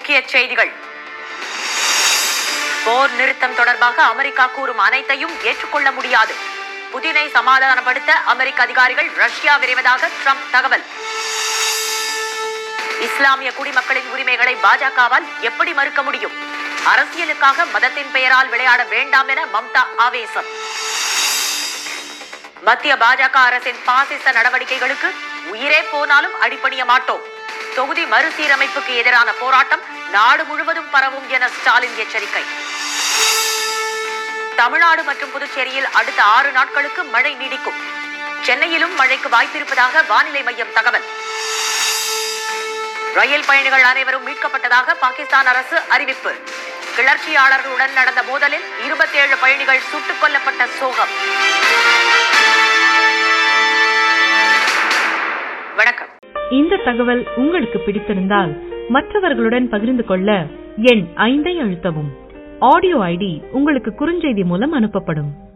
முக்கிய செய்திகள் போர் நிறுத்தம் தொடர்பாக அமெரிக்கா கூறும் அனைத்தையும் ஏற்றுக்கொள்ள முடியாது புதினை சமாதானப்படுத்த அமெரிக்க அதிகாரிகள் ரஷ்யா விரைவதாக ட்ரம்ப் தகவல் இஸ்லாமிய குடிமக்களின் உரிமைகளை பாஜகவால் எப்படி மறுக்க முடியும் அரசியலுக்காக மதத்தின் பெயரால் விளையாட வேண்டாம் என மம்தா ஆவேசம் மத்திய பாஜக அரசின் பாசிச நடவடிக்கைகளுக்கு உயிரே போனாலும் அடிபணிய மாட்டோம் தொகுதி மறுசீரமைப்புக்கு எதிரான போராட்டம் நாடு முழுவதும் பரவும் என ஸ்டாலின் எச்சரிக்கை தமிழ்நாடு மற்றும் புதுச்சேரியில் அடுத்த ஆறு நாட்களுக்கு மழை நீடிக்கும் சென்னையிலும் மழைக்கு வாய்ப்பிருப்பதாக வானிலை மையம் தகவல் ரயில் பயணிகள் அனைவரும் மீட்கப்பட்டதாக பாகிஸ்தான் அரசு அறிவிப்பு கிளர்ச்சியாளர்களுடன் நடந்த மோதலில் இருபத்தேழு பயணிகள் சுட்டுக் கொல்லப்பட்ட சோகம் வணக்கம் இந்த தகவல் உங்களுக்கு பிடித்திருந்தால் மற்றவர்களுடன் பகிர்ந்து கொள்ள எண் ஐந்தை அழுத்தவும் ஆடியோ ஐடி உங்களுக்கு குறுஞ்செய்தி மூலம் அனுப்பப்படும்